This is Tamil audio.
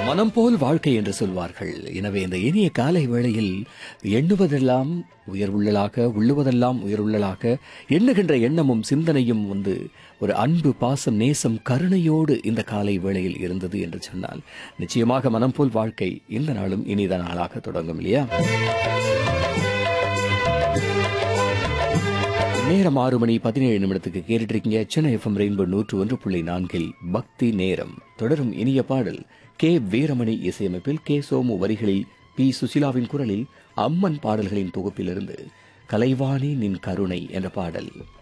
மனம் போல் வாழ்க்கை என்று சொல்வார்கள் எனவே இந்த இனிய காலை வேளையில் எண்ணுவதெல்லாம் உயர்வுள்ளலாக உள்ளுவதெல்லாம் உயர்வுள்ளலாக எண்ணுகின்ற எண்ணமும் சிந்தனையும் வந்து ஒரு அன்பு பாசம் நேசம் கருணையோடு இந்த காலை வேளையில் இருந்தது என்று சொன்னால் நிச்சயமாக மனம் போல் வாழ்க்கை இந்த நாளும் இனித நாளாக தொடங்கும் இல்லையா நேரம் ஆறு மணி பதினேழு நிமிடத்துக்கு கேட்டுட்டு இருக்கீங்க சென்னை எஃப்எம் ரெயின்போ நூற்று ஒன்று புள்ளி நான்கில் பக்தி நேரம் தொடரும் இனிய பாடல் கே வீரமணி இசையமைப்பில் கே சோமு வரிகளில் பி சுசிலாவின் குரலில் அம்மன் பாடல்களின் தொகுப்பிலிருந்து கலைவாணி நின் கருணை என்ற பாடல்